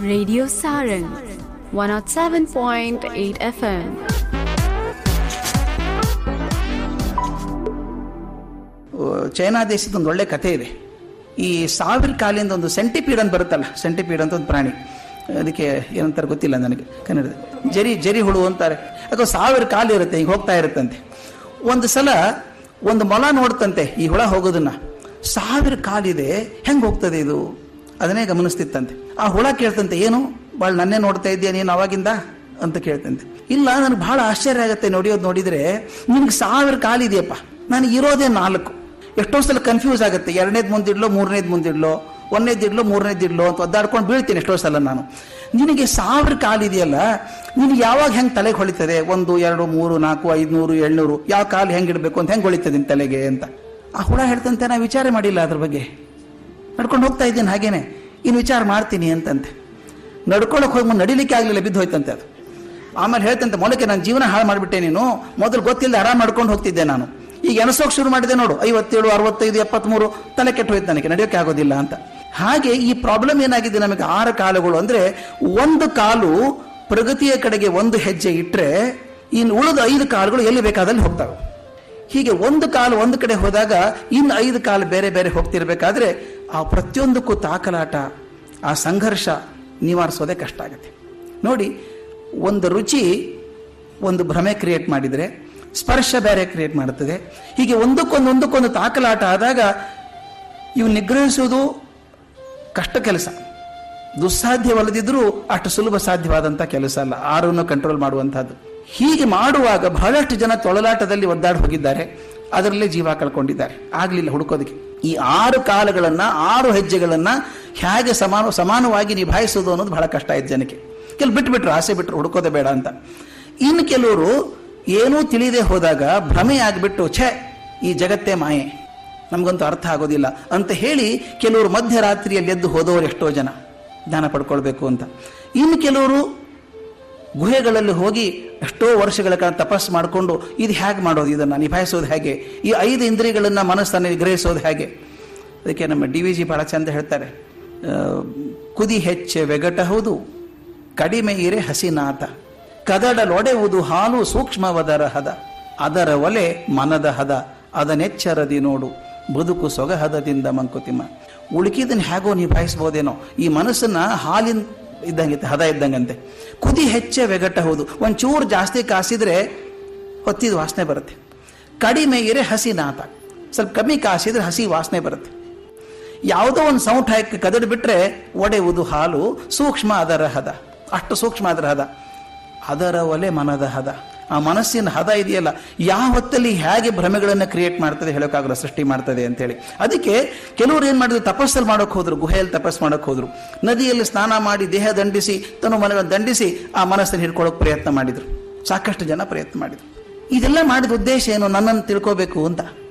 Radio Saran 107.8 FM. China ದೇಶದ ಒಂದು ಒಳ್ಳೆ ಕಥೆ ಇದೆ ಈ ಸಾವಿರ ಕಾಲಿಂದ ಒಂದು ಸೆಂಟಿಪೀಡ್ ಅಂತ ಬರುತ್ತಲ್ಲ ಸೆಂಟಿಪೀಡ್ ಅಂತ ಒಂದು ಪ್ರಾಣಿ ಅದಕ್ಕೆ ಏನಂತಾರೆ ಗೊತ್ತಿಲ್ಲ ನನಗೆ ಕನ್ನಡದ ಜರಿ ಜರಿ ಹುಳು ಅಂತಾರೆ ಅದು ಸಾವಿರ ಕಾಲು ಇರುತ್ತೆ ಹಿಂಗೆ ಹೋಗ್ತಾ ಇರುತ್ತಂತೆ ಒಂದು ಸಲ ಒಂದು ಮೊಲ ನೋಡ್ತಂತೆ ಈ ಹುಳ ಹೋಗೋದನ್ನ ಸಾವಿರ ಕಾಲಿದೆ ಹೆಂಗೆ ಹೋಗ್ತದೆ ಇದು ಅದನ್ನೇ ಗಮನಿಸ್ತಿತ್ತಂತೆ ಆ ಹುಳ ಕೇಳ್ತಂತೆ ಏನು ಭಾಳ ನನ್ನೇ ನೋಡ್ತಾ ಇದೆಯಾ ನೀನು ಅವಾಗಿಂದ ಅಂತ ಕೇಳ್ತಂತೆ ಇಲ್ಲ ನನಗೆ ಬಹಳ ಆಶ್ಚರ್ಯ ಆಗುತ್ತೆ ನೋಡಿಯೋದು ನೋಡಿದ್ರೆ ನಿನ್ಗೆ ಸಾವಿರ ಕಾಲಿದೆಯಪ್ಪ ನನಗೆ ಇರೋದೇ ನಾಲ್ಕು ಎಷ್ಟೋ ಸಲ ಕನ್ಫ್ಯೂಸ್ ಆಗುತ್ತೆ ಎರಡನೇದು ಮುಂದಿಡ್ಲೋ ಮೂರನೇದು ಮುಂದಿಡ್ಲೋ ಒಂದನೇದಿಡ್ಲೋ ಮೂರನೇದಿಡ್ಲೋ ಅಂತ ಒದ್ದಾಡ್ಕೊಂಡು ಬೀಳ್ತೀನಿ ಎಷ್ಟೋ ಸಲ ನಾನು ನಿನಗೆ ಸಾವಿರ ಕಾಲಿದೆಯಲ್ಲ ನಿನಗೆ ಯಾವಾಗ ಹೆಂಗೆ ತಲೆಗೆ ಹೊಳಿತದೆ ಒಂದು ಎರಡು ಮೂರು ನಾಲ್ಕು ಐದುನೂರು ಏಳ್ನೂರು ಯಾವ ಕಾಲು ಹೆಂಗೆ ಇಡಬೇಕು ಅಂತ ಹೆಂಗೆ ಹೊಳಿತದೆ ನಿನ್ನ ತಲೆಗೆ ಅಂತ ಆ ಹುಳ ಹೇಳ್ತಂತೆ ನಾ ವಿಚಾರ ಮಾಡಿಲ್ಲ ಅದ್ರ ಬಗ್ಗೆ ನಡ್ಕೊಂಡು ಹೋಗ್ತಾ ಇದ್ದೀನಿ ಹಾಗೇನೆ ಇನ್ನು ವಿಚಾರ ಮಾಡ್ತೀನಿ ಅಂತಂತೆ ನಡ್ಕೊಳಕ್ ಹೋಗಿ ನಡಿಲಿಕ್ಕೆ ಆಗಲಿಲ್ಲ ಬಿದ್ದು ಹೋಯ್ತಂತೆ ಅದು ಆಮೇಲೆ ಹೇಳ್ತಂತೆ ಮೊಳಕೆ ನನ್ನ ಜೀವನ ಹಾಳು ಮಾಡಿಬಿಟ್ಟೆ ನೀನು ಮೊದಲು ಗೊತ್ತಿಲ್ಲದೆ ಆರಾಮ್ ಮಾಡ್ಕೊಂಡು ಹೋಗ್ತಿದ್ದೆ ನಾನು ಈಗ ಎನಸೋಕ್ ಶುರು ಮಾಡಿದೆ ನೋಡು ಐವತ್ತೇಳು ಅರವತ್ತೈದು ಎಪ್ಪತ್ಮೂರು ತಲೆ ಕೆಟ್ಟು ಹೋಯ್ತು ನನಗೆ ನಡೆಯೋಕೆ ಆಗೋದಿಲ್ಲ ಅಂತ ಹಾಗೆ ಈ ಪ್ರಾಬ್ಲಮ್ ಏನಾಗಿದೆ ನಮಗೆ ಆರು ಕಾಲುಗಳು ಅಂದ್ರೆ ಒಂದು ಕಾಲು ಪ್ರಗತಿಯ ಕಡೆಗೆ ಒಂದು ಹೆಜ್ಜೆ ಇಟ್ಟರೆ ಇನ್ನು ಉಳಿದ ಐದು ಕಾಲುಗಳು ಎಲ್ಲಿ ಬೇಕಾದಲ್ಲಿ ಹೋಗ್ತವೆ ಹೀಗೆ ಒಂದು ಕಾಲು ಒಂದು ಕಡೆ ಹೋದಾಗ ಇನ್ನು ಐದು ಕಾಲು ಬೇರೆ ಬೇರೆ ಹೋಗ್ತಿರ್ಬೇಕಾದ್ರೆ ಆ ಪ್ರತಿಯೊಂದಕ್ಕೂ ತಾಕಲಾಟ ಆ ಸಂಘರ್ಷ ನಿವಾರಿಸೋದೇ ಕಷ್ಟ ಆಗುತ್ತೆ ನೋಡಿ ಒಂದು ರುಚಿ ಒಂದು ಭ್ರಮೆ ಕ್ರಿಯೇಟ್ ಮಾಡಿದರೆ ಸ್ಪರ್ಶ ಬೇರೆ ಕ್ರಿಯೇಟ್ ಮಾಡುತ್ತದೆ ಹೀಗೆ ಒಂದಕ್ಕೊಂದು ಒಂದಕ್ಕೊಂದು ತಾಕಲಾಟ ಆದಾಗ ಇವು ನಿಗ್ರಹಿಸುವುದು ಕಷ್ಟ ಕೆಲಸ ದುಸ್ಸಾಧ್ಯವಲ್ಲದಿದ್ರೂ ಅಷ್ಟು ಸುಲಭ ಸಾಧ್ಯವಾದಂಥ ಕೆಲಸ ಅಲ್ಲ ಆರನ್ನು ಕಂಟ್ರೋಲ್ ಮಾಡುವಂತಹದ್ದು ಹೀಗೆ ಮಾಡುವಾಗ ಬಹಳಷ್ಟು ಜನ ತೊಳಲಾಟದಲ್ಲಿ ಒದ್ದಾಡಿ ಹೋಗಿದ್ದಾರೆ ಅದರಲ್ಲೇ ಜೀವ ಕಳ್ಕೊಂಡಿದ್ದಾರೆ ಆಗಲಿಲ್ಲ ಹುಡುಕೋದಕ್ಕೆ ಈ ಆರು ಕಾಲಗಳನ್ನ ಆರು ಹೆಜ್ಜೆಗಳನ್ನ ಹೇಗೆ ಸಮಾನ ಸಮಾನವಾಗಿ ನಿಭಾಯಿಸೋದು ಅನ್ನೋದು ಬಹಳ ಕಷ್ಟ ಆಯ್ತು ಜನಕ್ಕೆ ಕೆಲವು ಬಿಟ್ಬಿಟ್ರು ಆಸೆ ಬಿಟ್ರು ಹುಡುಕೋದೇ ಬೇಡ ಅಂತ ಇನ್ನು ಕೆಲವರು ಏನೂ ತಿಳಿದೇ ಹೋದಾಗ ಭ್ರಮೆ ಆಗಿಬಿಟ್ಟು ಛೇ ಈ ಜಗತ್ತೇ ಮಾಯೆ ನಮಗಂತೂ ಅರ್ಥ ಆಗೋದಿಲ್ಲ ಅಂತ ಹೇಳಿ ಕೆಲವರು ಮಧ್ಯರಾತ್ರಿಯಲ್ಲಿ ಎದ್ದು ಹೋದವರು ಎಷ್ಟೋ ಜನ ಜ್ಞಾನ ಪಡ್ಕೊಳ್ಬೇಕು ಅಂತ ಇನ್ನು ಕೆಲವರು ಗುಹೆಗಳಲ್ಲಿ ಹೋಗಿ ಎಷ್ಟೋ ವರ್ಷಗಳ ಕಾಲ ತಪಸ್ಸು ಮಾಡಿಕೊಂಡು ಇದು ಹೇಗೆ ಮಾಡೋದು ಇದನ್ನು ನಿಭಾಯಿಸೋದು ಹೇಗೆ ಈ ಐದು ಇಂದ್ರಿಯಗಳನ್ನು ಮನಸ್ಸನ್ನು ನಿಗ್ರಹಿಸೋದು ಹೇಗೆ ಅದಕ್ಕೆ ನಮ್ಮ ಡಿ ವಿ ಜಿ ಬಹಳ ಚಂದ ಹೇಳ್ತಾರೆ ಆ, ಕುದಿ ಹೆಚ್ಚೆ ವೆಗಟ ಹೌದು ಕಡಿಮೆ ಇರೆ ಹಸಿನಾತ ಕದಡಲೊಡೆವುದು ಹಾಲು ಸೂಕ್ಷ್ಮವದರ ಹದ ಅದರ ಒಲೆ ಮನದ ಹದ ಅದನೆಚ್ಚರದಿ ನೋಡು ಬದುಕು ಸೊಗಹದದಿಂದ ಮಂಕುತಿಮ್ಮ ಉಳುಕಿದನ್ನ ಹೇಗೋ ನಿಭಾಯಿಸ್ಬೋದೇನೋ ಈ ಮನಸ್ಸನ್ನ ಹಾಲಿನ ಇದ್ದಂಗೆ ಹದ ಇದ್ದಂಗಂತೆ ಕುದಿ ಹೆಚ್ಚೆ ವೆಗಟ ಹೌದು ಒಂಚೂರು ಜಾಸ್ತಿ ಕಾಸಿದ್ರೆ ಹೊತ್ತಿದ ವಾಸನೆ ಬರುತ್ತೆ ಕಡಿಮೆ ಇರೆ ಹಸಿ ನಾತ ಸ್ವಲ್ಪ ಕಮ್ಮಿ ಕಾಸಿದ್ರೆ ಹಸಿ ವಾಸನೆ ಬರುತ್ತೆ ಯಾವುದೋ ಒಂದು ಸೌಂಡ್ ಹಾಕಿ ಕದಡಿ ಬಿಟ್ರೆ ಒಡೆಯುವುದು ಹಾಲು ಸೂಕ್ಷ್ಮ ಅದರ ಹದ ಅಷ್ಟು ಸೂಕ್ಷ್ಮ ಅದರ ಹದ ಅದರ ಒಲೆ ಮನದ ಹದ ಆ ಮನಸ್ಸಿನ ಹದ ಇದೆಯಲ್ಲ ಯಾವ ಹೊತ್ತಲ್ಲಿ ಹೇಗೆ ಭ್ರಮೆಗಳನ್ನು ಕ್ರಿಯೇಟ್ ಮಾಡ್ತದೆ ಹೇಳೋಕ್ಕಾಗಲ್ಲ ಸೃಷ್ಟಿ ಮಾಡ್ತದೆ ಅಂತೇಳಿ ಅದಕ್ಕೆ ಕೆಲವರು ಏನ್ ಮಾಡಿದ್ರು ತಪಸ್ಸಲ್ಲಿ ಮಾಡೋಕೆ ಹೋದ್ರು ಗುಹೆಯಲ್ಲಿ ತಪಸ್ ಮಾಡೋಕೆ ಹೋದ್ರು ನದಿಯಲ್ಲಿ ಸ್ನಾನ ಮಾಡಿ ದೇಹ ದಂಡಿಸಿ ತನ್ನ ಮನವನ್ನು ದಂಡಿಸಿ ಆ ಮನಸ್ಸನ್ನು ಹಿಡ್ಕೊಳ್ಳೋಕೆ ಪ್ರಯತ್ನ ಮಾಡಿದ್ರು ಸಾಕಷ್ಟು ಜನ ಪ್ರಯತ್ನ ಮಾಡಿದ್ರು ಇದೆಲ್ಲ ಮಾಡಿದ ಉದ್ದೇಶ ಏನು ನನ್ನನ್ನು ತಿಳ್ಕೋಬೇಕು ಅಂತ